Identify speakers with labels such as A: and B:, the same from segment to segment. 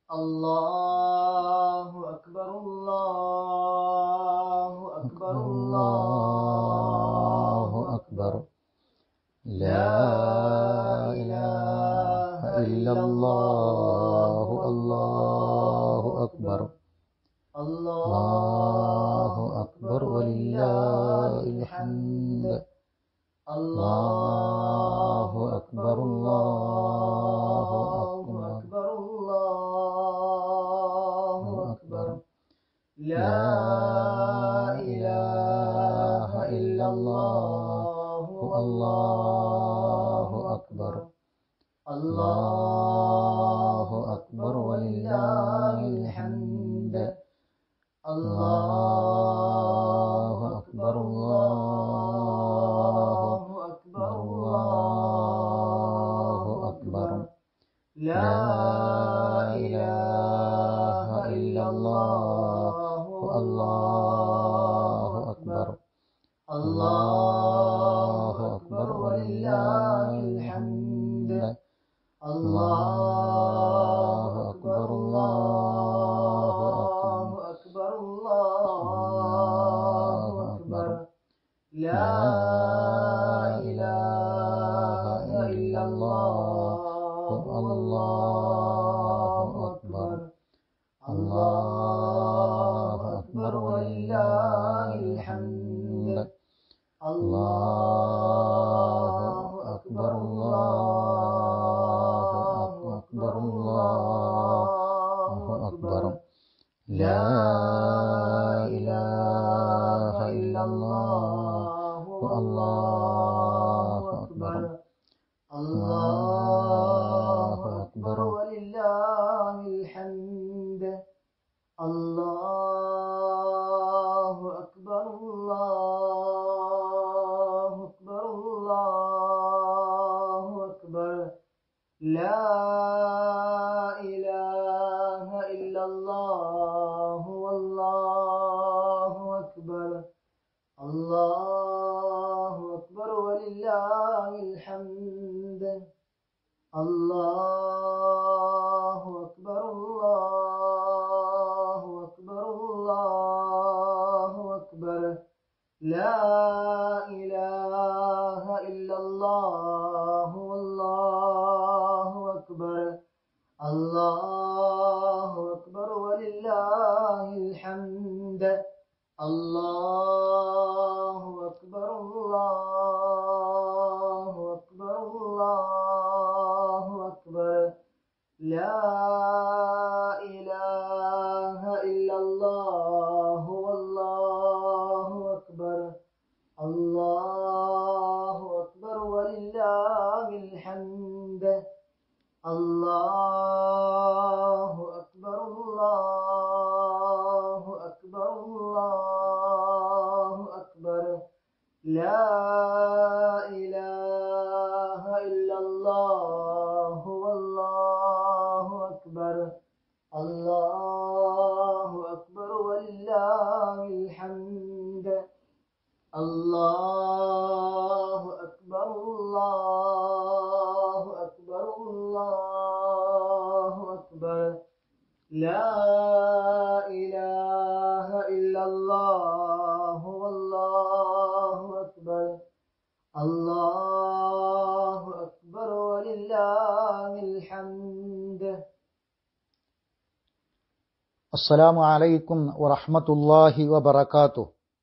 A: الله أكبر الله أكبر
B: الله أكبر لا إله إلا الله الله أكبر الله أكبر ولله الحمد الله أكبر الله أكبر
A: الله أكبر لا إله إلا الله
B: الله أكبر الله أكبر ولله الحمد الله أكبر الله
A: أكبر
B: الله أكبر
A: لا إله إلا الله
B: الله أكبر الله أكبر ولله الحمد الله أكبر الله
A: أكبر الله أكبر لا إله إلا الله
B: الله أكبر الله أكبر ولله الحمد الله أكبر الله أكبر الله أكبر لا إله إلا الله الله أكبر
A: الله أكبر ولله الحمد الله أكبر الله أكبر الله أكبر لا إله إلا الله والله أكبر الله أكبر ولله الحمد الله أكبر الله أكبر الله أكبر لا إله إلا الله والله أكبر الله أكبر ولله الحمد الله أكبر الله أكبر الله أكبر لا إله إلا الله والله أكبر الله أكبر ولله الحمد الله أكبر الله أكبر الله أكبر لا إله إلا الله والله أكبر الله أكبر ولله الحمد الله أكبر الله أكبر الله أكبر لا إله إلا الله والله أكبر الله أكبر ولله الحمد
B: السلام عليكم ورحمة الله وبركاته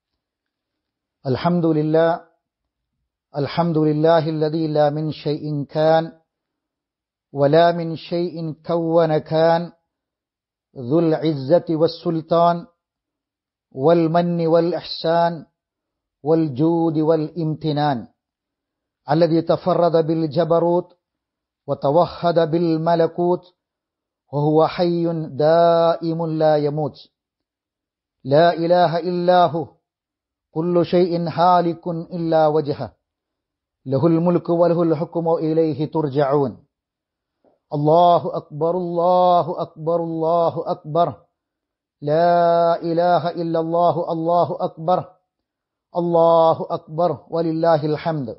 B: الحمد لله الحمد لله الذي لا من شيء كان ولا من شيء كون كان ذو العزة والسلطان والمن والإحسان والجود والامتنان الذي تفرد بالجبروت وتوحد بالملكوت وهو حي دائم لا يموت لا إله إلا هو كل شيء هالك إلا وجهه له الملك وله الحكم وإليه ترجعون الله أكبر الله أكبر الله أكبر لا إله إلا الله الله أكبر الله أكبر ولله الحمد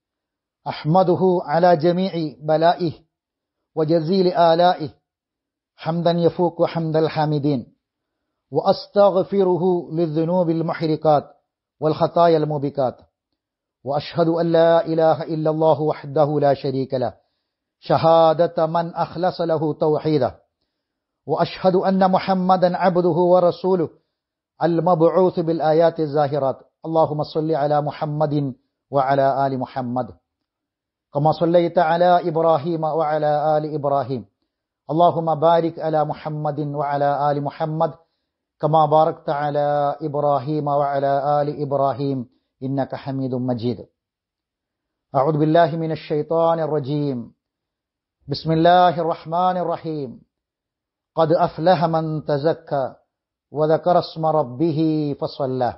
B: أحمده على جميع بلائه وجزيل آلائه حمدا يفوق حمد الحامدين وأستغفره للذنوب المحرقات والخطايا الموبقات وأشهد أن لا إله إلا الله وحده لا شريك له شهادة من أخلص له توحيده وأشهد أن محمدا عبده ورسوله المبعوث بالآيات الزاهرات اللهم صل على محمد وعلى آل محمد كما صليت على إبراهيم وعلى آل إبراهيم اللهم بارك على محمد وعلى آل محمد كما باركت على إبراهيم وعلى آل إبراهيم إنك حميد مجيد أعوذ بالله من الشيطان الرجيم بسم الله الرحمن الرحيم قد أفلح من تزكى وذكر اسم ربه فصلى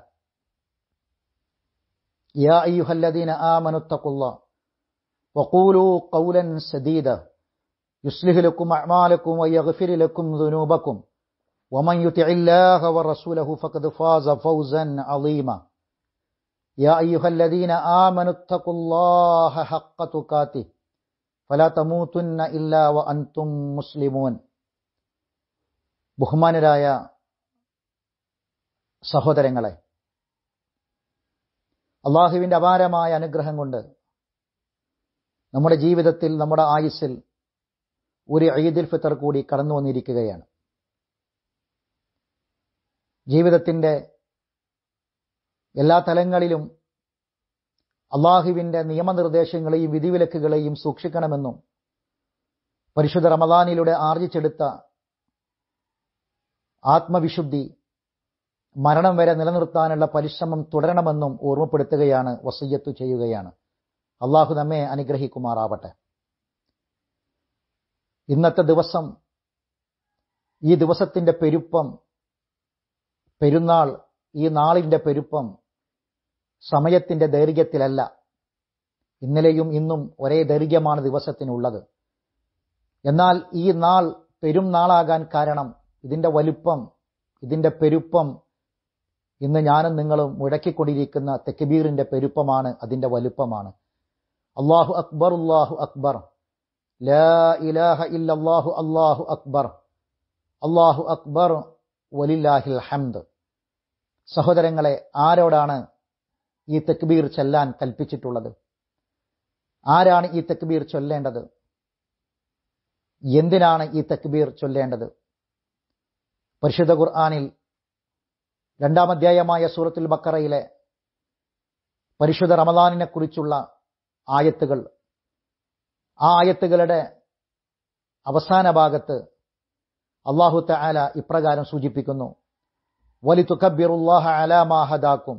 B: يا أيها الذين آمنوا اتقوا الله وقولوا قولا سديدا يصلح لكم أعمالكم ويغفر لكم ذنوبكم ومن يطع الله ورسوله فقد فاز فوزا عظيما يا أيها الذين آمنوا اتقوا الله حق تقاته فلا تموتن إلا وأنتم مسلمون ബഹുമാനരായ സഹോദരങ്ങളെ അള്ളാഹുവിന്റെ അപാരമായ അനുഗ്രഹം കൊണ്ട് നമ്മുടെ ജീവിതത്തിൽ നമ്മുടെ ആയുസ്സിൽ ഒരു ഈദുൽ ഫിത്തർ കൂടി കടന്നു വന്നിരിക്കുകയാണ് ജീവിതത്തിന്റെ എല്ലാ തലങ്ങളിലും അള്ളാഹുവിന്റെ നിയമനിർദ്ദേശങ്ങളെയും വിധിവിലക്കുകളെയും സൂക്ഷിക്കണമെന്നും പരിശുദ്ധ റമദാനിലൂടെ ആർജിച്ചെടുത്ത ആത്മവിശുദ്ധി മരണം വരെ നിലനിർത്താനുള്ള പരിശ്രമം തുടരണമെന്നും ഓർമ്മപ്പെടുത്തുകയാണ് വസയ്യത്തു ചെയ്യുകയാണ് അള്ളാഹു നമ്മെ അനുഗ്രഹിക്കുമാറാവട്ടെ ഇന്നത്തെ ദിവസം ഈ ദിവസത്തിന്റെ പെരുപ്പം പെരുന്നാൾ ഈ നാളിന്റെ പെരുപ്പം സമയത്തിന്റെ ദൈർഘ്യത്തിലല്ല ഇന്നലെയും ഇന്നും ഒരേ ദൈർഘ്യമാണ് ദിവസത്തിനുള്ളത് എന്നാൽ ഈ നാൾ പെരുന്നാളാകാൻ കാരണം ഇതിന്റെ വലുപ്പം ഇതിന്റെ പെരുപ്പം ഇന്ന് ഞാനും നിങ്ങളും മുഴക്കിക്കൊണ്ടിരിക്കുന്ന തെക്കബീറിന്റെ പെരുപ്പമാണ് അതിന്റെ വലുപ്പമാണ് അള്ളാഹു അക്ബർ അള്ളാഹു അക്ബർ ലാ ഇലാഹ ഇല്ലല്ലാഹു അള്ളാഹു അക്ബർ അള്ളാഹു അക്ബർ വലില്ലാഹിൽ ഹംദ് സഹോദരങ്ങളെ ആരോടാണ് ഈ തെക്ബീർ ചൊല്ലാൻ കൽപ്പിച്ചിട്ടുള്ളത് ആരാണ് ഈ തെക്ബീർ ചൊല്ലേണ്ടത് എന്തിനാണ് ഈ തെക്ബീർ ചൊല്ലേണ്ടത് പരിശുദ്ധ ഖുർആാനിൽ രണ്ടാം അധ്യായമായ സൂറത്തുൽ ബക്കറയിലെ പരിശുദ്ധ റമദാനിനെ കുറിച്ചുള്ള ആയത്തുകൾ ആ ആയത്തുകളുടെ അവസാന ഭാഗത്ത് അള്ളാഹു തആല ഇപ്രകാരം സൂചിപ്പിക്കുന്നു വലി തുക്കബിറുല്ലാഹ അലാമാഹദാക്കും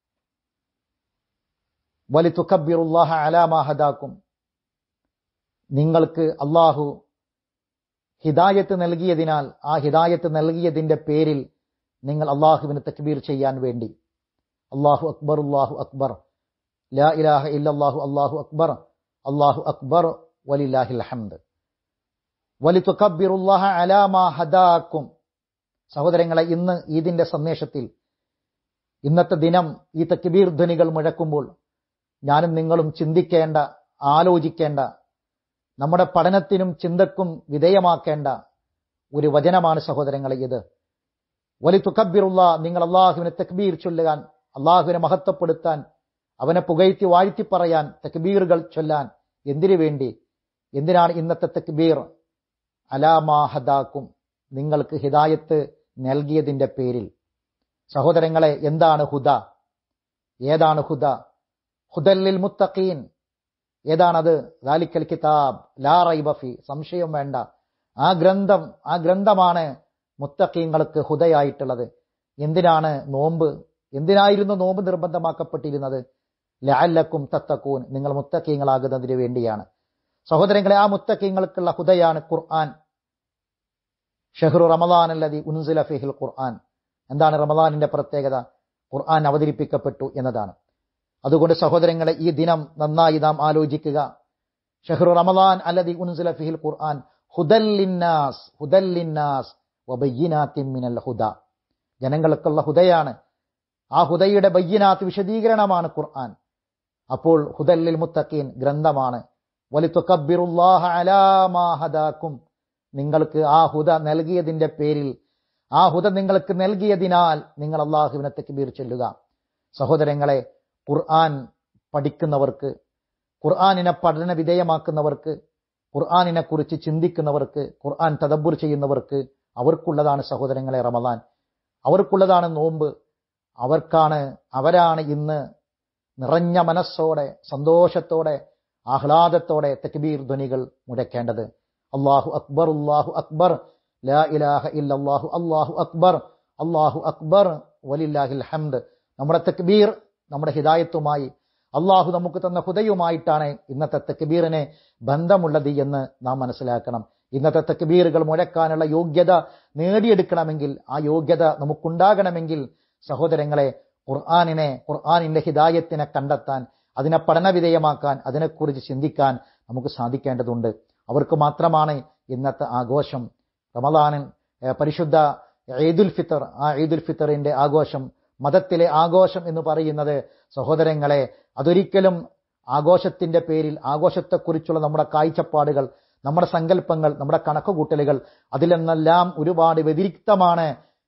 B: വലി തുക്കബിറുല്ലാഹ അലാമാഹദാക്കും നിങ്ങൾക്ക് അള്ളാഹു ഹിദായത്ത് നൽകിയതിനാൽ ആ ഹിദായത്ത് നൽകിയതിന്റെ പേരിൽ നിങ്ങൾ അള്ളാഹുവിന് തക്ബീർ ചെയ്യാൻ വേണ്ടി അള്ളാഹു അക്ബർ അള്ളാഹു അക്ബർ ലാ ഇലാഹ ഇല്ലല്ലാഹു അള്ളാഹു അക്ബർ അള്ളാഹു അക്ബർ വലില്ലാഹിൽ ഹംദ് വലി തുക്കബിറുല്ലാഹ അലാമാ ഹദാക്കും സഹോദരങ്ങളെ ഇന്ന് ഈദിന്റെ സന്ദേശത്തിൽ ഇന്നത്തെ ദിനം ഈ തക്ബീർ ധ്വനികൾ മുഴക്കുമ്പോൾ ഞാനും നിങ്ങളും ചിന്തിക്കേണ്ട ആലോചിക്കേണ്ട നമ്മുടെ പഠനത്തിനും ചിന്തക്കും വിധേയമാക്കേണ്ട ഒരു വചനമാണ് സഹോദരങ്ങളെ ഇത് വലി തുക്കബിറുള്ള നിങ്ങൾ അള്ളാഹുവിനെ തക്ബീർ ചൊല്ലുവാൻ അള്ളാഹുവിനെ മഹത്വപ്പെടുത്താൻ അവനെ പുകഴ്ത്തി വാഴ്ത്തി പറയാൻ തക്ബീറുകൾ ചൊല്ലാൻ എന്തിനു വേണ്ടി എന്തിനാണ് ഇന്നത്തെ തക്ബീർ അലാമാഹദാക്കും നിങ്ങൾക്ക് ഹിദായത്ത് നൽകിയതിന്റെ പേരിൽ സഹോദരങ്ങളെ എന്താണ് ഹുദ ഏതാണ് ഹുദ ഹുദല്ലിൽ മുത്തഖീൻ ഏതാണത് ദാലിക്കൽ കിതാബ് ലാ റൈബഫി സംശയം വേണ്ട ആ ഗ്രന്ഥം ആ ഗ്രന്ഥമാണ് മുത്തഖീങ്ങൾക്ക് ഹുദയായിട്ടുള്ളത് എന്തിനാണ് നോമ്പ് എന്തിനായിരുന്നു നോമ്പ് നിർബന്ധമാക്കപ്പെട്ടിരുന്നത് ലാലക്കും തത്തക്കൂൻ നിങ്ങൾ മുത്തക്കീങ്ങളാകുന്നതിന് വേണ്ടിയാണ് സഹോദരങ്ങളെ ആ മുത്തക്കീങ്ങൾക്കുള്ള ഹുദയാണ് ഖുർആൻ ഷെഹ്റു റമദാൻ അല്ലതി ഉൻസുല ഫിഹിൽ ഖുർആൻ എന്താണ് റമദാനിന്റെ പ്രത്യേകത ഖുർആൻ അവതരിപ്പിക്കപ്പെട്ടു എന്നതാണ് അതുകൊണ്ട് സഹോദരങ്ങളെ ഈ ദിനം നന്നായി നാം ആലോചിക്കുക ഷെഹ്റു റമദാൻ അല്ലതി ഉൻസുല ഫിഹിൽ ഖുർആൻ ഹുദല്ലിന്നാസ് ഹുദല്ലിന്നാസ് വബയ്യിനാത്തിൻ മിനൽ ഹുദ ജനങ്ങൾക്കുള്ള ഹുദയാണ് ആ ഹുദയുടെ ബയ്യനാത്ത് വിശദീകരണമാണ് ഖുർആൻ അപ്പോൾ ഹുദല്ലിൽ മുത്തഖീൻ ഗ്രന്ഥമാണ് വലിത്തുക്കബിറുല്ലാഹ അലാ മാ ഹദാക്കും നിങ്ങൾക്ക് ആ ഹുദ നൽകിയതിന്റെ പേരിൽ ആ ഹുദ നിങ്ങൾക്ക് നൽകിയതിനാൽ നിങ്ങൾ അള്ളാഹുവിനെ തക്ബീർ ചൊല്ലുക സഹോദരങ്ങളെ ഖുർആൻ പഠിക്കുന്നവർക്ക് ഖുർആാനിനെ പഠന വിധേയമാക്കുന്നവർക്ക് ഖുർആാനിനെ കുറിച്ച് ചിന്തിക്കുന്നവർക്ക് ഖുർആൻ തദബ്ബുർ ചെയ്യുന്നവർക്ക് അവർക്കുള്ളതാണ് സഹോദരങ്ങളെ റമദാൻ അവർക്കുള്ളതാണ് നോമ്പ് അവർക്കാണ് അവരാണ് ഇന്ന് നിറഞ്ഞ മനസ്സോടെ സന്തോഷത്തോടെ ആഹ്ലാദത്തോടെ തക്ബീർ ധ്വനികൾ മുഴക്കേണ്ടത് അള്ളാഹു അക്ബർ അള്ളാഹു അക്ബർ ലാ ഇലാഹ ഇല്ലല്ലാഹു അള്ളാഹു അക്ബർ അള്ളാഹു അക്ബർ വലില്ലാഹിൽ ഹംദ് നമ്മുടെ തക്ബീർ നമ്മുടെ ഹിദായത്തുമായി അള്ളാഹു നമുക്ക് തന്ന ഹുദയുമായിട്ടാണ് ഇന്നത്തെ തക്ബീറിനെ ബന്ധമുള്ളത് എന്ന് നാം മനസ്സിലാക്കണം ഇന്നത്തെ തക്ബീറുകൾ മുഴക്കാനുള്ള യോഗ്യത നേടിയെടുക്കണമെങ്കിൽ ആ യോഗ്യത നമുക്കുണ്ടാകണമെങ്കിൽ സഹോദരങ്ങളെ ഖുർആാനിനെ ഖുർആാനിന്റെ ഹിദായത്തിനെ കണ്ടെത്താൻ അതിനെ പഠനവിധേയമാക്കാൻ അതിനെക്കുറിച്ച് ചിന്തിക്കാൻ നമുക്ക് സാധിക്കേണ്ടതുണ്ട് അവർക്ക് മാത്രമാണ് ഇന്നത്തെ ആഘോഷം റമദാനിൻ പരിശുദ്ധ ഈദുൽ ഫിത്തർ ആ ഈദുൽ ഫിത്തറിന്റെ ആഘോഷം മതത്തിലെ ആഘോഷം എന്ന് പറയുന്നത് സഹോദരങ്ങളെ അതൊരിക്കലും ആഘോഷത്തിന്റെ പേരിൽ ആഘോഷത്തെക്കുറിച്ചുള്ള നമ്മുടെ കാഴ്ചപ്പാടുകൾ നമ്മുടെ സങ്കല്പങ്ങൾ നമ്മുടെ കണക്കുകൂട്ടലുകൾ അതിൽ നിന്നെല്ലാം ഒരുപാട് വ്യതിരിക്തമാണ്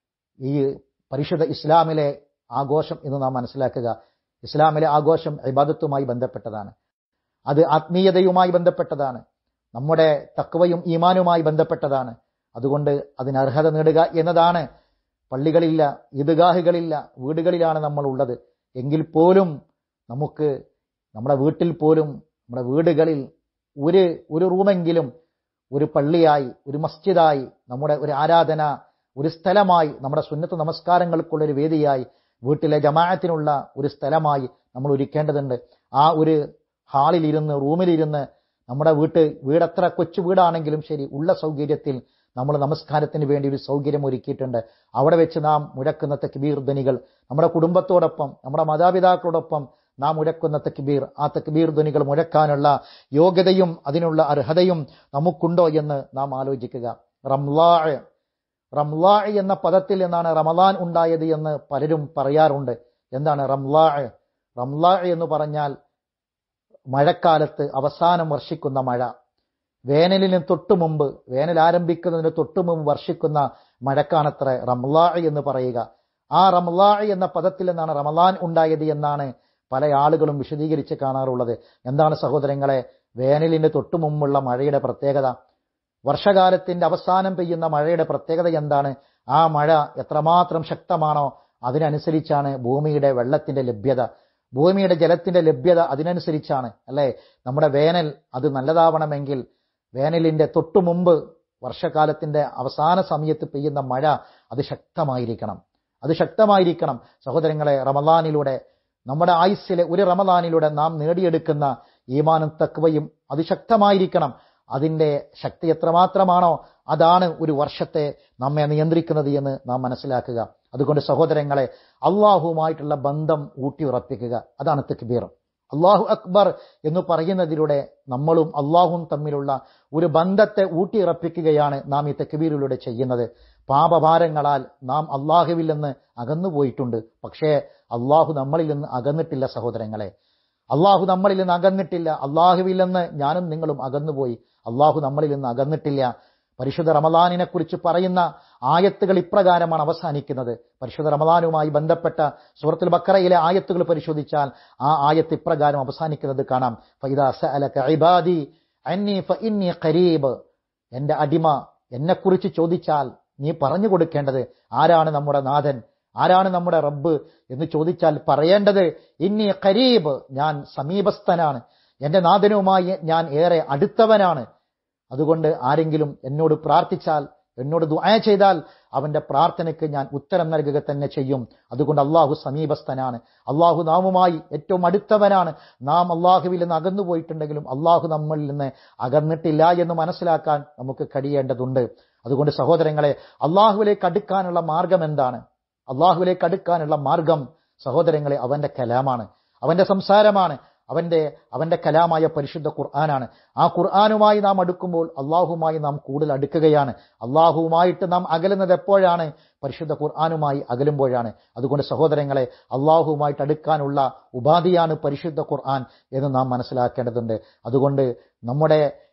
B: ഈ പരിശുദ്ധ ഇസ്ലാമിലെ ആഘോഷം എന്ന് നാം മനസ്സിലാക്കുക ഇസ്ലാമിലെ ആഘോഷം ഇബാദത്തുമായി ബന്ധപ്പെട്ടതാണ് അത് ആത്മീയതയുമായി ബന്ധപ്പെട്ടതാണ് നമ്മുടെ തക്വയും ഈമാനുമായി ബന്ധപ്പെട്ടതാണ് അതുകൊണ്ട് അതിന് അർഹത നേടുക എന്നതാണ് പള്ളികളില്ല ഈദ്ഗാഹുകളില്ല വീടുകളിലാണ് നമ്മൾ ഉള്ളത് എങ്കിൽ പോലും നമുക്ക് നമ്മുടെ വീട്ടിൽ പോലും നമ്മുടെ വീടുകളിൽ ഒരു ഒരു റൂമെങ്കിലും ഒരു പള്ളിയായി ഒരു മസ്ജിദായി നമ്മുടെ ഒരു ആരാധന ഒരു സ്ഥലമായി നമ്മുടെ സുന്നത്ത് നമസ്കാരങ്ങൾക്കുള്ള ഒരു വേദിയായി വീട്ടിലെ ജമാഅത്തിനുള്ള ഒരു സ്ഥലമായി നമ്മൾ ഒരുക്കേണ്ടതുണ്ട് ആ ഒരു ഹാളിലിരുന്ന് റൂമിലിരുന്ന് നമ്മുടെ വീട്ട് വീടത്ര കൊച്ചു വീടാണെങ്കിലും ശരി ഉള്ള സൗകര്യത്തിൽ നമ്മൾ നമസ്കാരത്തിന് വേണ്ടി ഒരു സൗകര്യം ഒരുക്കിയിട്ടുണ്ട് അവിടെ വെച്ച് നാം മുഴക്കുന്ന തക്ബീർ ധ്വനികൾ നമ്മുടെ കുടുംബത്തോടൊപ്പം നമ്മുടെ മാതാപിതാക്കളോടൊപ്പം നാം മുഴക്കുന്ന തക്ബീർ ആ തക്ബീർ ധ്വനികൾ മുഴക്കാനുള്ള യോഗ്യതയും അതിനുള്ള അർഹതയും നമുക്കുണ്ടോ എന്ന് നാം ആലോചിക്കുക റംലാ റംലാ എന്ന പദത്തിൽ നിന്നാണ് റമദാൻ ഉണ്ടായത് എന്ന് പലരും പറയാറുണ്ട് എന്താണ് റംലാ റംലാ എന്ന് പറഞ്ഞാൽ മഴക്കാലത്ത് അവസാനം വർഷിക്കുന്ന മഴ വേനലിന് തൊട്ടു മുമ്പ് വേനൽ ആരംഭിക്കുന്നതിന് തൊട്ടു മുമ്പ് വർഷിക്കുന്ന മഴക്കാണത്ര റംലാ എന്ന് പറയുക ആ റംലാ എന്ന പദത്തിൽ നിന്നാണ് റമലാൻ ഉണ്ടായത് എന്നാണ് പല ആളുകളും വിശദീകരിച്ച് കാണാറുള്ളത് എന്താണ് സഹോദരങ്ങളെ വേനലിന് തൊട്ടു മുമ്പുള്ള മഴയുടെ പ്രത്യേകത വർഷകാലത്തിന്റെ അവസാനം പെയ്യുന്ന മഴയുടെ പ്രത്യേകത എന്താണ് ആ മഴ എത്രമാത്രം ശക്തമാണോ അതിനനുസരിച്ചാണ് ഭൂമിയുടെ വെള്ളത്തിന്റെ ലഭ്യത ഭൂമിയുടെ ജലത്തിന്റെ ലഭ്യത അതിനനുസരിച്ചാണ് അല്ലെ നമ്മുടെ വേനൽ അത് നല്ലതാവണമെങ്കിൽ വേനലിന്റെ തൊട്ടു മുമ്പ് വർഷകാലത്തിന്റെ അവസാന സമയത്ത് പെയ്യുന്ന മഴ അത് ശക്തമായിരിക്കണം അത് ശക്തമായിരിക്കണം സഹോദരങ്ങളെ റമദാനിലൂടെ നമ്മുടെ ആയുസ്സിലെ ഒരു റമദാനിലൂടെ നാം നേടിയെടുക്കുന്ന ഈമാനും തക്വയും അതിശക്തമായിരിക്കണം അതിന്റെ ശക്തി എത്രമാത്രമാണോ അതാണ് ഒരു വർഷത്തെ നമ്മെ നിയന്ത്രിക്കുന്നത് എന്ന് നാം മനസ്സിലാക്കുക അതുകൊണ്ട് സഹോദരങ്ങളെ അള്ളാഹുവുമായിട്ടുള്ള ബന്ധം ഊട്ടിയുറപ്പിക്കുക അതാണ് തെക്ബീർ അള്ളാഹു അക്ബർ എന്ന് പറയുന്നതിലൂടെ നമ്മളും അള്ളാഹും തമ്മിലുള്ള ഒരു ബന്ധത്തെ ഊട്ടിയുറപ്പിക്കുകയാണ് നാം ഈ തെക്ബീറിലൂടെ ചെയ്യുന്നത് പാപഭാരങ്ങളാൽ നാം അള്ളാഹുവിൽ നിന്ന് അകന്നുപോയിട്ടുണ്ട് പക്ഷേ അള്ളാഹു നമ്മളിൽ നിന്ന് അകന്നിട്ടില്ല സഹോദരങ്ങളെ അള്ളാഹു നമ്മളിൽ നിന്ന് അകന്നിട്ടില്ല അള്ളാഹുവിൽ നിന്ന് ഞാനും നിങ്ങളും അകന്നുപോയി അള്ളാഹു നമ്മളിൽ നിന്ന് അകന്നിട്ടില്ല പരിശുദ്ധ റമദാനിനെ കുറിച്ച് പറയുന്ന ആയത്തുകൾ ഇപ്രകാരമാണ് അവസാനിക്കുന്നത് പരിശുദ്ധ റമദാനുമായി ബന്ധപ്പെട്ട സൂറത്തുൽ ബക്കറയിലെ ആയത്തുകൾ പരിശോധിച്ചാൽ ആ ആയത്ത് ഇപ്രകാരം അവസാനിക്കുന്നത് കാണാം ഖരീബ് എന്റെ അടിമ എന്നെക്കുറിച്ച് ചോദിച്ചാൽ നീ പറഞ്ഞു കൊടുക്കേണ്ടത് ആരാണ് നമ്മുടെ നാഥൻ ആരാണ് നമ്മുടെ റബ്ബ് എന്ന് ചോദിച്ചാൽ പറയേണ്ടത് ഇന്നി ഖരീബ് ഞാൻ സമീപസ്ഥനാണ് എന്റെ നാഥനുമായി ഞാൻ ഏറെ അടുത്തവനാണ് അതുകൊണ്ട് ആരെങ്കിലും എന്നോട് പ്രാർത്ഥിച്ചാൽ എന്നോട് ദുആ ചെയ്താൽ അവന്റെ പ്രാർത്ഥനയ്ക്ക് ഞാൻ ഉത്തരം നൽകുക തന്നെ ചെയ്യും അതുകൊണ്ട് അള്ളാഹു സമീപസ്ഥനാണ് അള്ളാഹു നാമുമായി ഏറ്റവും അടുത്തവനാണ് നാം അള്ളാഹുവിൽ നിന്ന് അകന്നു പോയിട്ടുണ്ടെങ്കിലും അള്ളാഹു നമ്മളിൽ നിന്ന് അകന്നിട്ടില്ല എന്ന് മനസ്സിലാക്കാൻ നമുക്ക് കഴിയേണ്ടതുണ്ട് അതുകൊണ്ട് സഹോദരങ്ങളെ അള്ളാഹുവിലേക്ക് അടുക്കാനുള്ള മാർഗം എന്താണ് അള്ളാഹുവിലേക്ക് അടുക്കാനുള്ള മാർഗം സഹോദരങ്ങളെ അവന്റെ കലാമാണ് അവന്റെ സംസാരമാണ് അവന്റെ അവന്റെ കലാമായ പരിശുദ്ധ ഖുർആനാണ് ആ ഖുർആാനുമായി നാം അടുക്കുമ്പോൾ അള്ളാഹുമായി നാം കൂടുതൽ അടുക്കുകയാണ് അള്ളാഹുവുമായിട്ട് നാം അകലുന്നത് എപ്പോഴാണ് പരിശുദ്ധ ഖുർആാനുമായി അകലുമ്പോഴാണ് അതുകൊണ്ട് സഹോദരങ്ങളെ അള്ളാഹുവുമായിട്ട് അടുക്കാനുള്ള ഉപാധിയാണ് പരിശുദ്ധ ഖുർആൻ എന്ന് നാം മനസ്സിലാക്കേണ്ടതുണ്ട് അതുകൊണ്ട് നമ്മുടെ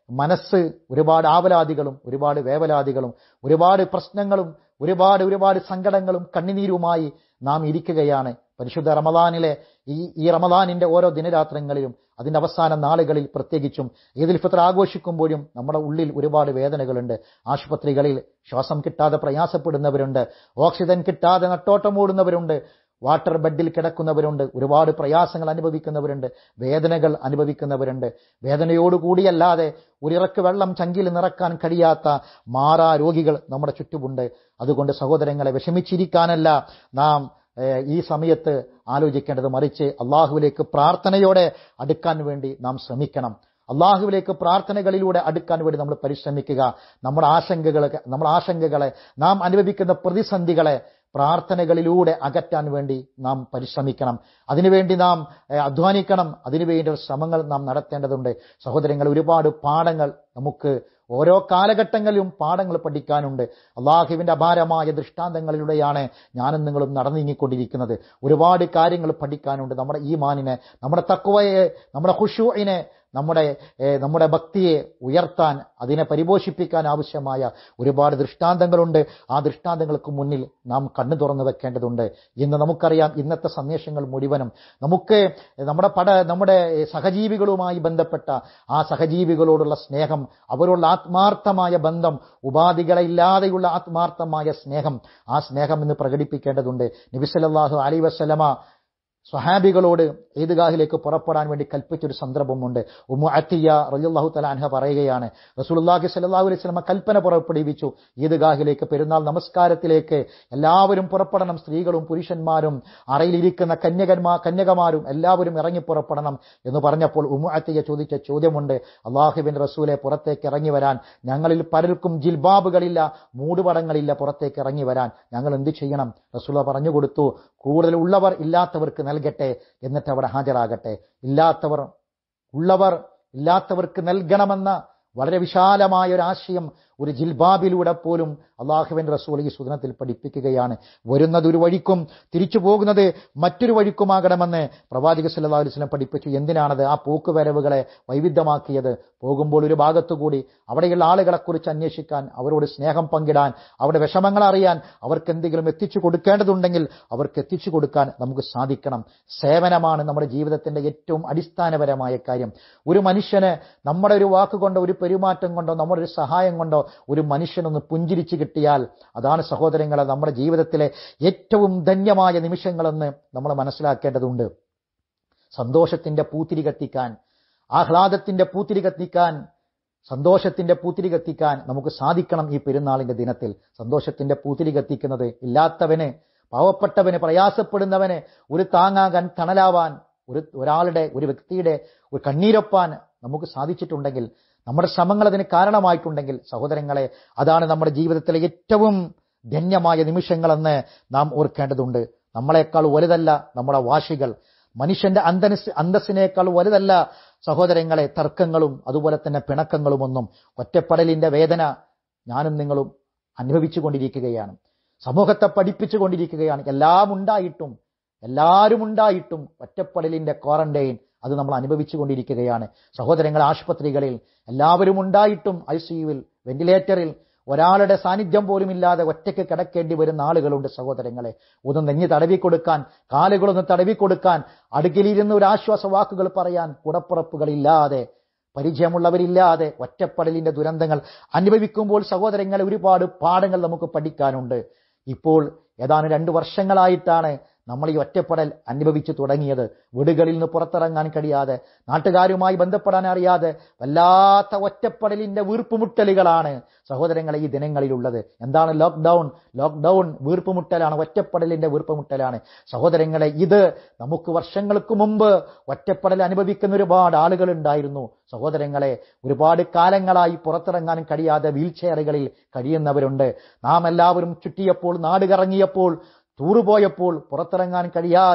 B: മനസ്സ് ഒരുപാട് ആവലാദികളും ഒരുപാട് വേവലാദികളും ഒരുപാട് പ്രശ്നങ്ങളും ഒരുപാട് ഒരുപാട് സങ്കടങ്ങളും കണ്ണുനീരുമായി നാം ഇരിക്കുകയാണ് പരിശുദ്ധ റമദാനിലെ ഈ ഈ റമദാനിന്റെ ഓരോ ദിനരാത്രങ്ങളിലും അതിന്റെ അവസാന നാളുകളിൽ പ്രത്യേകിച്ചും ഈദുൽ ഫിത്ർ ആഘോഷിക്കുമ്പോഴും നമ്മുടെ ഉള്ളിൽ ഒരുപാട് വേദനകളുണ്ട് ആശുപത്രികളിൽ ശ്വാസം കിട്ടാതെ പ്രയാസപ്പെടുന്നവരുണ്ട് ഓക്സിജൻ കിട്ടാതെ നട്ടോട്ടമോടുന്നവരുണ്ട് വാട്ടർ ബെഡിൽ കിടക്കുന്നവരുണ്ട് ഒരുപാട് പ്രയാസങ്ങൾ അനുഭവിക്കുന്നവരുണ്ട് വേദനകൾ അനുഭവിക്കുന്നവരുണ്ട് വേദനയോടുകൂടിയല്ലാതെ ഒരിറക്ക് വെള്ളം ചങ്കിൽ നിറക്കാൻ കഴിയാത്ത മാറാ രോഗികൾ നമ്മുടെ ചുറ്റുമുണ്ട് അതുകൊണ്ട് സഹോദരങ്ങളെ വിഷമിച്ചിരിക്കാനല്ല നാം ഏഹ്, ഈ സമയത്ത് ആലോചിക്കേണ്ടത് മറിച്ച് അള്ളാഹുവിലേക്ക് പ്രാർത്ഥനയോടെ അടുക്കാൻ വേണ്ടി നാം ശ്രമിക്കണം അള്ളാഹുവിലേക്ക് പ്രാർത്ഥനകളിലൂടെ അടുക്കാൻ വേണ്ടി നമ്മൾ പരിശ്രമിക്കുക നമ്മുടെ ആശങ്കകളെ നമ്മുടെ ആശങ്കകളെ നാം അനുഭവിക്കുന്ന പ്രതിസന്ധികളെ പ്രാർത്ഥനകളിലൂടെ അകറ്റാൻ വേണ്ടി നാം പരിശ്രമിക്കണം അതിനുവേണ്ടി നാം ഏഹ്, അധ്വാനിക്കണം അതിനുവേണ്ടി ശ്രമങ്ങൾ നാം നടത്തേണ്ടതുണ്ട് സഹോദരങ്ങൾ ഒരുപാട് പാഠങ്ങൾ നമുക്ക് ഓരോ കാലഘട്ടങ്ങളിലും പാഠങ്ങൾ പഠിക്കാനുണ്ട് അള്ളാഹുവിന്റെ അപാരമായ ദൃഷ്ടാന്തങ്ങളിലൂടെയാണ് ഞാനും നിങ്ങളും നടന്നു നീങ്ങിക്കൊണ്ടിരിക്കുന്നത് ഒരുപാട് കാര്യങ്ങൾ പഠിക്കാനുണ്ട് നമ്മുടെ ഈമാനിനെ നമ്മുടെ തക്കുവയെ നമ്മുടെ ഹുഷുവിനെ നമ്മുടെ ഏഹ്, നമ്മുടെ ഭക്തിയെ ഉയർത്താൻ അതിനെ പരിപോഷിപ്പിക്കാൻ ആവശ്യമായ ഒരുപാട് ദൃഷ്ടാന്തങ്ങളുണ്ട് ആ ദൃഷ്ടാന്തങ്ങൾക്ക് മുന്നിൽ നാം കണ്ണു തുറന്നു വെക്കേണ്ടതുണ്ട് ഇന്ന് നമുക്കറിയാം ഇന്നത്തെ സന്ദേശങ്ങൾ മുഴുവനും നമുക്ക് നമ്മുടെ പട നമ്മുടെ സഹജീവികളുമായി ബന്ധപ്പെട്ട ആ സഹജീവികളോടുള്ള സ്നേഹം അവരോടുള്ള ആത്മാർത്ഥമായ ബന്ധം ഉപാധികളില്ലാതെയുള്ള ആത്മാർത്ഥമായ സ്നേഹം ആ സ്നേഹം ഇന്ന് പ്രകടിപ്പിക്കേണ്ടതുണ്ട് നബിസല്ലാഹു അലി വസ്ലമ സ്വഹാബികളോട് ഈദ്ഗാഹിലേക്ക് പുറപ്പെടാൻ വേണ്ടി കൽപ്പിച്ചൊരു സന്ദർഭമുണ്ട് ഉമ്മു അത്തിയ റലിയല്ലാഹു തല അൻഹ പറയുകയാണ് റസൂലുള്ളാഹി സ്വല്ലല്ലാഹു അലൈഹി വസല്ലമ കൽപ്പന പുറപ്പെടുവിച്ചു ഈദ്ഗാഹിലേക്ക് പെരുന്നാൾ നമസ്കാരത്തിലേക്ക് എല്ലാവരും പുറപ്പെടണം സ്ത്രീകളും പുരുഷന്മാരും അറയിലിരിക്കുന്ന കന്യകന്മാ കന്യകമാരും എല്ലാവരും ഇറങ്ങി പുറപ്പെടണം എന്ന് പറഞ്ഞപ്പോൾ ഉമ്മു അത്തിയ ചോദിച്ച ചോദ്യമുണ്ട് അള്ളാഹുബിൻ റസൂലെ പുറത്തേക്ക് ഇറങ്ങി വരാൻ ഞങ്ങളിൽ പലർക്കും ജിൽബാബുകളില്ല മൂടുപടങ്ങളില്ല പുറത്തേക്ക് ഇറങ്ങി വരാൻ ഞങ്ങൾ എന്ത് ചെയ്യണം റസൂല പറഞ്ഞു കൊടുത്തു കൂടുതൽ ഉള്ളവർ ഇല്ലാത്തവർക്ക് നൽകട്ടെ എന്നിട്ട് അവിടെ ഹാജരാകട്ടെ ഇല്ലാത്തവർ ഉള്ളവർ ഇല്ലാത്തവർക്ക് നൽകണമെന്ന വളരെ വിശാലമായ ഒരു ആശയം ഒരു ജിൽബാബിലൂടെ പോലും അള്ളാഹുവിൻ റസൂൽ ഈ സുദനത്തിൽ പഠിപ്പിക്കുകയാണ് വരുന്നത് ഒരു വഴിക്കും തിരിച്ചു പോകുന്നത് മറ്റൊരു വഴിക്കുമാകണമെന്ന് പ്രവാചക സല്ലല്ലാഹു അലൈഹി വസല്ലം പഠിപ്പിച്ചു എന്തിനാണത് ആ പോക്കുവരവുകളെ വൈവിധ്യമാക്കിയത് പോകുമ്പോൾ ഒരു ഭാഗത്തുകൂടി അവിടെയുള്ള ആളുകളെക്കുറിച്ച് അന്വേഷിക്കാൻ അവരോട് സ്നേഹം പങ്കിടാൻ അവരുടെ വിഷമങ്ങൾ അറിയാൻ അവർക്ക് എന്തെങ്കിലും എത്തിച്ചു കൊടുക്കേണ്ടതുണ്ടെങ്കിൽ അവർക്ക് എത്തിച്ചു കൊടുക്കാൻ നമുക്ക് സാധിക്കണം സേവനമാണ് നമ്മുടെ ജീവിതത്തിന്റെ ഏറ്റവും അടിസ്ഥാനപരമായ കാര്യം ഒരു മനുഷ്യന് നമ്മുടെ ഒരു വാക്കുകൊണ്ടോ ഒരു പെരുമാറ്റം കൊണ്ടോ നമ്മുടെ ഒരു സഹായം കൊണ്ടോ ഒരു മനുഷ്യനൊന്ന് പുഞ്ചിരിച്ചു കിട്ടിയാൽ അതാണ് സഹോദരങ്ങളെ നമ്മുടെ ജീവിതത്തിലെ ഏറ്റവും ധന്യമായ നിമിഷങ്ങളെന്ന് നമ്മൾ മനസ്സിലാക്കേണ്ടതുണ്ട് സന്തോഷത്തിന്റെ പൂത്തിരി കത്തിക്കാൻ ആഹ്ലാദത്തിന്റെ പൂത്തിരി കത്തിക്കാൻ സന്തോഷത്തിന്റെ പൂത്തിരി കത്തിക്കാൻ നമുക്ക് സാധിക്കണം ഈ പെരുന്നാളിന്റെ ദിനത്തിൽ സന്തോഷത്തിന്റെ പൂത്തിരി കത്തിക്കുന്നത് ഇല്ലാത്തവന് പാവപ്പെട്ടവന് പ്രയാസപ്പെടുന്നവന് ഒരു താങ്ങാകാൻ തണലാവാൻ ഒരു ഒരാളുടെ ഒരു വ്യക്തിയുടെ ഒരു കണ്ണീരൊപ്പാൻ നമുക്ക് സാധിച്ചിട്ടുണ്ടെങ്കിൽ നമ്മുടെ ശ്രമങ്ങൾ അതിന് കാരണമായിട്ടുണ്ടെങ്കിൽ സഹോദരങ്ങളെ അതാണ് നമ്മുടെ ജീവിതത്തിലെ ഏറ്റവും ധന്യമായ നിമിഷങ്ങളെന്ന് നാം ഓർക്കേണ്ടതുണ്ട് നമ്മളെക്കാൾ വലുതല്ല നമ്മുടെ വാശികൾ മനുഷ്യന്റെ അന്തനസ് അന്തസ്സിനേക്കാൾ വലുതല്ല സഹോദരങ്ങളെ തർക്കങ്ങളും അതുപോലെ തന്നെ പിണക്കങ്ങളുമൊന്നും ഒറ്റപ്പെടലിന്റെ വേദന ഞാനും നിങ്ങളും അനുഭവിച്ചു കൊണ്ടിരിക്കുകയാണ് സമൂഹത്തെ പഠിപ്പിച്ചു കൊണ്ടിരിക്കുകയാണ് എല്ലാം ഉണ്ടായിട്ടും എല്ലാവരും ഉണ്ടായിട്ടും ഒറ്റപ്പെടലിന്റെ ക്വാറന്റൈൻ അത് നമ്മൾ അനുഭവിച്ചു കൊണ്ടിരിക്കുകയാണ് സഹോദരങ്ങൾ ആശുപത്രികളിൽ എല്ലാവരും ഉണ്ടായിട്ടും ഐ സിയുവിൽ വെന്റിലേറ്ററിൽ ഒരാളുടെ സാന്നിധ്യം പോലും ഇല്ലാതെ ഒറ്റയ്ക്ക് കിടക്കേണ്ടി വരുന്ന ആളുകളുണ്ട് സഹോദരങ്ങളെ ഒന്ന് നെഞ്ഞ് തടവിക്കൊടുക്കാൻ കാലുകളൊന്ന് തടവിക്കൊടുക്കാൻ അടുക്കിലിരുന്ന് ഒരു ആശ്വാസ വാക്കുകൾ പറയാൻ കുടപ്പുറപ്പുകളില്ലാതെ പരിചയമുള്ളവരില്ലാതെ ഒറ്റപ്പെടലിന്റെ ദുരന്തങ്ങൾ അനുഭവിക്കുമ്പോൾ സഹോദരങ്ങളെ ഒരുപാട് പാഠങ്ങൾ നമുക്ക് പഠിക്കാനുണ്ട് ഇപ്പോൾ ഏതാനും രണ്ടു വർഷങ്ങളായിട്ടാണ് നമ്മൾ ഈ ഒറ്റപ്പെടൽ അനുഭവിച്ചു തുടങ്ങിയത് വീടുകളിൽ നിന്ന് പുറത്തിറങ്ങാൻ കഴിയാതെ നാട്ടുകാരുമായി ബന്ധപ്പെടാൻ അറിയാതെ വല്ലാത്ത ഒറ്റപ്പെടലിന്റെ വീർപ്പുമുട്ടലുകളാണ് സഹോദരങ്ങളെ ഈ ദിനങ്ങളിലുള്ളത് എന്താണ് ലോക്ക്ഡൗൺ ലോക്ക്ഡൗൺ വീർപ്പുമുട്ടലാണ് ഒറ്റപ്പെടലിന്റെ വീർപ്പുമുട്ടലാണ് സഹോദരങ്ങളെ ഇത് നമുക്ക് വർഷങ്ങൾക്ക് മുമ്പ് ഒറ്റപ്പെടൽ അനുഭവിക്കുന്ന ഒരുപാട് ആളുകൾ ഉണ്ടായിരുന്നു സഹോദരങ്ങളെ ഒരുപാട് കാലങ്ങളായി പുറത്തിറങ്ങാൻ കഴിയാതെ വീൽ ചെയറുകളിൽ കഴിയുന്നവരുണ്ട് നാം എല്ലാവരും ചുറ്റിയപ്പോൾ നാട് കറങ്ങിയപ്പോൾ ടൂറ് പോയപ്പോൾ പുറത്തിറങ്ങാൻ കഴിയാതെ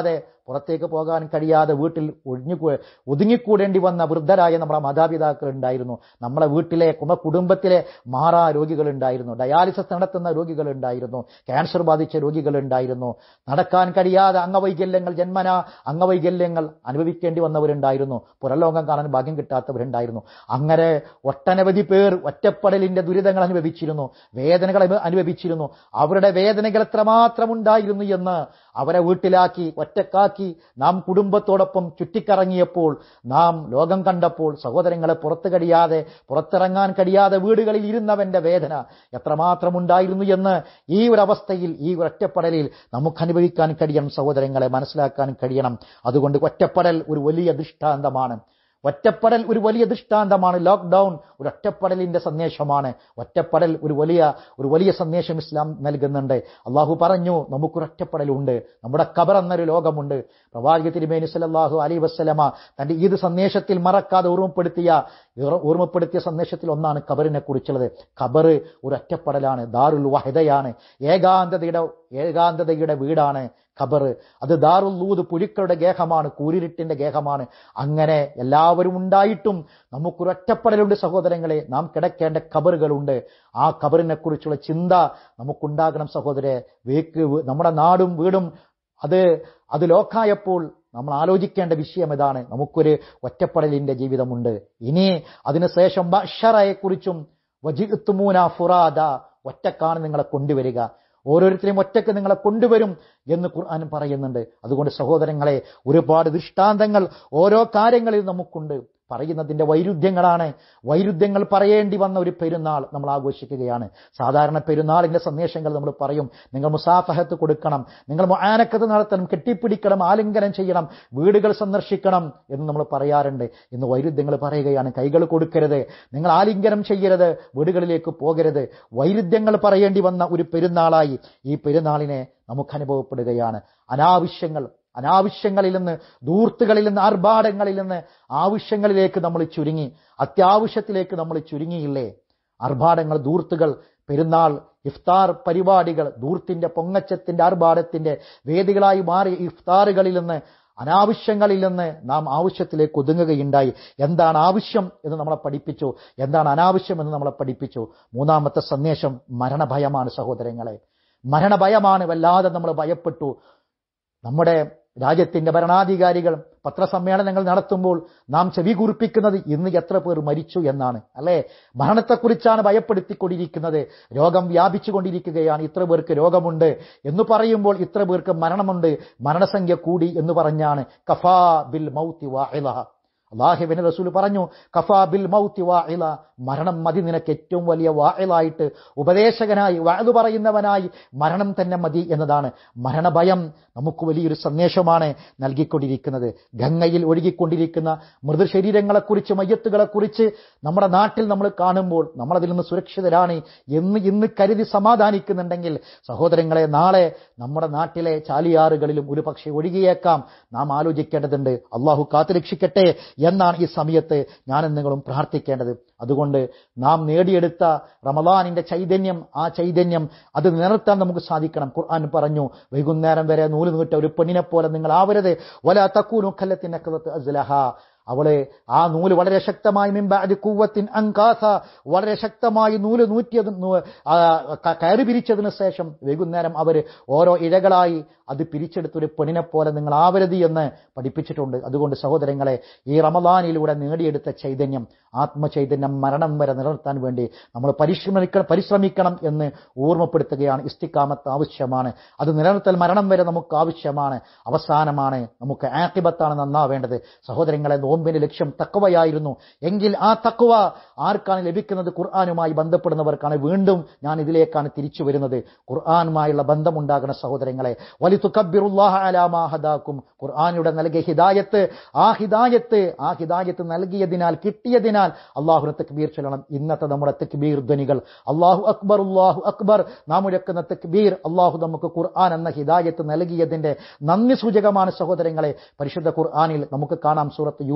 B: പുറത്തേക്ക് പോകാൻ കഴിയാതെ വീട്ടിൽ ഒഴിഞ്ഞു ഒതുങ്ങിക്കൂടേണ്ടി വന്ന വൃദ്ധരായ നമ്മുടെ മാതാപിതാക്കൾ ഉണ്ടായിരുന്നു നമ്മളെ വീട്ടിലെ കുമ കുടുംബത്തിലെ മാറാ രോഗികളുണ്ടായിരുന്നു ഡയാലിസിസ് നടത്തുന്ന രോഗികളുണ്ടായിരുന്നു ക്യാൻസർ ബാധിച്ച രോഗികളുണ്ടായിരുന്നു നടക്കാൻ കഴിയാതെ അംഗവൈകല്യങ്ങൾ ജന്മന അംഗവൈകല്യങ്ങൾ അനുഭവിക്കേണ്ടി വന്നവരുണ്ടായിരുന്നു പുറലോകം കാണാൻ ഭാഗ്യം കിട്ടാത്തവരുണ്ടായിരുന്നു അങ്ങനെ ഒട്ടനവധി പേർ ഒറ്റപ്പെടലിന്റെ ദുരിതങ്ങൾ അനുഭവിച്ചിരുന്നു വേദനകൾ അനു- അനുഭവിച്ചിരുന്നു അവരുടെ വേദനകൾ എത്രമാത്രം ഉണ്ടായിരുന്നു എന്ന് അവരെ വീട്ടിലാക്കി ഒറ്റക്കാക്കി നാം കുടുംബത്തോടൊപ്പം ചുറ്റിക്കറങ്ങിയപ്പോൾ നാം ലോകം കണ്ടപ്പോൾ സഹോദരങ്ങളെ പുറത്തു കഴിയാതെ പുറത്തിറങ്ങാൻ കഴിയാതെ വീടുകളിൽ ഇരുന്നവന്റെ വേദന എത്രമാത്രം ഉണ്ടായിരുന്നു എന്ന് ഈ ഒരു അവസ്ഥയിൽ ഈ ഒരു ഒറ്റപ്പെടലിൽ നമുക്ക് അനുഭവിക്കാൻ കഴിയണം സഹോദരങ്ങളെ മനസ്സിലാക്കാൻ കഴിയണം അതുകൊണ്ട് ഒറ്റപ്പെടൽ ഒരു വലിയ ദൃഷ്ടാന്തമാണ് ഒറ്റപ്പെടൽ ഒരു വലിയ ദൃഷ്ടാന്തമാണ് ലോക്ക്ഡൗൺ ഒരു ഒറ്റപ്പെടലിന്റെ സന്ദേശമാണ് ഒറ്റപ്പെടൽ ഒരു വലിയ ഒരു വലിയ സന്ദേശം ഇസ്ലാം നൽകുന്നുണ്ട് അള്ളാഹു പറഞ്ഞു നമുക്കൊരു ഒറ്റപ്പെടലുണ്ട് നമ്മുടെ ഖബർ എന്നൊരു ലോകമുണ്ട് പ്രവാചക തിരുമേനി സല്ലല്ലാഹു അലൈഹി വസ്സലമ തന്റെ ഈദ് സന്ദേശത്തിൽ മറക്കാതെ ഓർമ്മപ്പെടുത്തിയ ഓർമ്മപ്പെടുത്തിയ സന്ദേശത്തിൽ ഒന്നാണ് ഖബറിനെ കുറിച്ചുള്ളത് ഖബർ ഒരു ഒറ്റപ്പെടലാണ് ദാറുൽ വഹദയാണ് ഏകാന്തതയുടെ ഏകാന്തതയുടെ വീടാണ് ഖബർ അത് ദാറുല്ലൂത് പുഴുക്കളുടെ ഗേഹമാണ് കൂരിരുട്ടിന്റെ ഗേഹമാണ് അങ്ങനെ എല്ലാവരും ഉണ്ടായിട്ടും നമുക്കൊരു ഒറ്റപ്പെടലുണ്ട് സഹോദരങ്ങളെ നാം കിടക്കേണ്ട ഖബറുകളുണ്ട് ആ ഖബറിനെ കുറിച്ചുള്ള ചിന്ത നമുക്കുണ്ടാകണം സഹോദരെ വേക്ക് നമ്മുടെ നാടും വീടും അത് അത് ലോക്കായപ്പോൾ നമ്മൾ ആലോചിക്കേണ്ട വിഷയം ഇതാണ് നമുക്കൊരു ഒറ്റപ്പെടലിന്റെ ജീവിതമുണ്ട് ഇനി അതിനുശേഷം ബഷറയെക്കുറിച്ചും വജിത്തുമൂന ഫുറാദ ഒറ്റക്കാണ് നിങ്ങളെ കൊണ്ടുവരിക ഓരോരുത്തരെയും ഒറ്റക്ക് നിങ്ങളെ കൊണ്ടുവരും എന്ന് ഖുർആൻ പറയുന്നുണ്ട് അതുകൊണ്ട് സഹോദരങ്ങളെ ഒരുപാട് ദൃഷ്ടാന്തങ്ങൾ ഓരോ കാര്യങ്ങളിൽ നമുക്കുണ്ട് പറയുന്നതിന്റെ വൈരുദ്ധ്യങ്ങളാണ് വൈരുദ്ധ്യങ്ങൾ പറയേണ്ടി വന്ന ഒരു പെരുന്നാൾ നമ്മൾ ആഘോഷിക്കുകയാണ് സാധാരണ പെരുന്നാളിന്റെ സന്ദേശങ്ങൾ നമ്മൾ പറയും നിങ്ങൾ മുസാഫഹത്ത് കൊടുക്കണം നിങ്ങൾ മുആനക്കത്ത് നടത്തണം കെട്ടിപ്പിടിക്കണം ആലിംഗനം ചെയ്യണം വീടുകൾ സന്ദർശിക്കണം എന്ന് നമ്മൾ പറയാറുണ്ട് ഇന്ന് വൈരുദ്ധ്യങ്ങൾ പറയുകയാണ് കൈകൾ കൊടുക്കരുത് നിങ്ങൾ ആലിംഗനം ചെയ്യരുത് വീടുകളിലേക്ക് പോകരുത് വൈരുദ്ധ്യങ്ങൾ പറയേണ്ടി വന്ന ഒരു പെരുന്നാളായി ഈ പെരുന്നാളിനെ നമുക്ക് അനുഭവപ്പെടുകയാണ് അനാവശ്യങ്ങൾ അനാവശ്യങ്ങളിൽ നിന്ന് ദൂർത്തുകളിൽ നിന്ന് ആർഭാടങ്ങളിൽ നിന്ന് ആവശ്യങ്ങളിലേക്ക് നമ്മൾ ചുരുങ്ങി അത്യാവശ്യത്തിലേക്ക് നമ്മൾ ചുരുങ്ങിയില്ലേ ആർഭാടങ്ങൾ ദൂർത്തുകൾ പെരുന്നാൾ ഇഫ്താർ പരിപാടികൾ ദൂർത്തിന്റെ പൊങ്ങച്ചത്തിന്റെ ആർഭാടത്തിന്റെ വേദികളായി മാറിയ ഇഫ്താറുകളിൽ നിന്ന് അനാവശ്യങ്ങളിൽ നിന്ന് നാം ആവശ്യത്തിലേക്ക് ഒതുങ്ങുകയുണ്ടായി എന്താണ് ആവശ്യം എന്ന് നമ്മളെ പഠിപ്പിച്ചു എന്താണ് അനാവശ്യം എന്ന് നമ്മളെ പഠിപ്പിച്ചു മൂന്നാമത്തെ സന്ദേശം മരണഭയമാണ് സഹോദരങ്ങളെ മരണഭയമാണ് വല്ലാതെ നമ്മൾ ഭയപ്പെട്ടു നമ്മുടെ രാജ്യത്തിന്റെ ഭരണാധികാരികൾ പത്രസമ്മേളനങ്ങൾ നടത്തുമ്പോൾ നാം ചെവി കുറിപ്പിക്കുന്നത് ഇന്ന് എത്ര പേർ മരിച്ചു എന്നാണ് അല്ലെ മരണത്തെക്കുറിച്ചാണ് ഭയപ്പെടുത്തിക്കൊണ്ടിരിക്കുന്നത് രോഗം വ്യാപിച്ചുകൊണ്ടിരിക്കുകയാണ് ഇത്ര പേർക്ക് രോഗമുണ്ട് എന്ന് പറയുമ്പോൾ ഇത്ര പേർക്ക് മരണമുണ്ട് മരണസംഖ്യ കൂടി എന്ന് പറഞ്ഞാണ് കഫാ ബിൽ മൗത്തി വാഹില അള്ളാഹിബിന് റസൂൽ പറഞ്ഞു കഫാ ബിൽ മൗത്തി വാഇല മരണം മതി നിനക്ക് ഏറ്റവും വലിയ വായിലായിട്ട് ഉപദേശകനായി വാഴു പറയുന്നവനായി മരണം തന്നെ മതി എന്നതാണ് മരണഭയം നമുക്ക് വലിയൊരു സന്ദേശമാണ് നൽകിക്കൊണ്ടിരിക്കുന്നത് ഗംഗയിൽ ഒഴുകിക്കൊണ്ടിരിക്കുന്ന മൃതശരീരങ്ങളെക്കുറിച്ച് മയ്യത്തുകളെക്കുറിച്ച് നമ്മുടെ നാട്ടിൽ നമ്മൾ കാണുമ്പോൾ നമ്മളതിൽ നിന്ന് സുരക്ഷിതരാണ് എന്ന് ഇന്ന് കരുതി സമാധാനിക്കുന്നുണ്ടെങ്കിൽ സഹോദരങ്ങളെ നാളെ നമ്മുടെ നാട്ടിലെ ചാലിയാറുകളിലും ഒരു പക്ഷേ ഒഴുകിയേക്കാം നാം ആലോചിക്കേണ്ടതുണ്ട് അള്ളാഹു കാത്തുരക്ഷിക്കട്ടെ എന്നാണ് ഈ സമയത്ത് ഞാനും നിങ്ങളും പ്രാർത്ഥിക്കേണ്ടത് അതുകൊണ്ട് നാം നേടിയെടുത്ത റമദാനിന്റെ ചൈതന്യം ആ ചൈതന്യം അത് നിലനിർത്താൻ നമുക്ക് സാധിക്കണം ഖുർആൻ പറഞ്ഞു വൈകുന്നേരം വരെ നൂല് നീട്ട ഒരു പെണ്ണിനെ പോലെ നിങ്ങൾ ആവരുത് വല തക്കൂനു ഖല്ലത്തിനെ അസ്ലഹ അവളെ ആ നൂല് വളരെ ശക്തമായി മിമ്പാതി കൂവത്തിൻ അങ്കാസ വളരെ ശക്തമായി നൂല് നൂറ്റിയത് നൂ- ആ, ക- കയറി പിരിച്ചതിന് ശേഷം വൈകുന്നേരം അവർ ഓരോ ഇഴകളായി അത് പിരിച്ചെടുത്ത ഒരു പെണ്ണിനെ പോലെ നിങ്ങൾ ആവരുത് എന്ന് പഠിപ്പിച്ചിട്ടുണ്ട് അതുകൊണ്ട് സഹോദരങ്ങളെ ഈ റമദാനിലൂടെ നേടിയെടുത്ത ചൈതന്യം ആത്മചൈതന്യം മരണം വരെ നിലനിർത്താൻ വേണ്ടി നമ്മൾ പരിശ്രമിക്കണം പരിശ്രമിക്കണം എന്ന് ഓർമ്മപ്പെടുത്തുകയാണ് ഇസ്തിക്കാമത്ത് ആവശ്യമാണ് അത് നിലനിർത്തൽ മരണം വരെ നമുക്ക് ആവശ്യമാണ് അവസാനമാണ് നമുക്ക് ആക്കിബത്താണ് നന്നാവേണ്ടത് സഹോദരങ്ങളെ നോമ്പിന്റെ ലക്ഷ്യം തക്കവയായിരുന്നു എങ്കിൽ ആ തക്കവ ആർക്കാണ് ലഭിക്കുന്നത് ഖുർആാനുമായി ബന്ധപ്പെടുന്നവർക്കാണ് വീണ്ടും ഞാൻ ഇതിലേക്കാണ് തിരിച്ചു വരുന്നത് ഖുർആാനുമായുള്ള ബന്ധമുണ്ടാകുന്ന സഹോദരങ്ങളെ വലി തുക്കബിറുല്ലാഹ അലാമാ ഹദാക്കും ഖുർആാനിലൂടെ നൽകിയ ഹിദായത്ത് ആ ഹിദായത്ത് ആ ഹിദായത്ത് നൽകിയതിനാൽ കിട്ടിയതിനാൽ അള്ളാഹുനെ തക്ബീർ ചൊല്ലണം ഇന്നത്തെ നമ്മുടെ തക്ബീർ ധ്വനികൾ അള്ളാഹു അക്ബർ അള്ളാഹു അക്ബർ നാം മുഴക്കുന്ന തക്ബീർ അള്ളാഹു നമുക്ക് ഖുർആൻ എന്ന ഹിദായത്ത് നൽകിയതിന്റെ നന്ദി സൂചകമാണ് സഹോദരങ്ങളെ പരിശുദ്ധ ഖുർആനിൽ നമുക്ക് കാണാം സൂറത്ത് യൂനസ്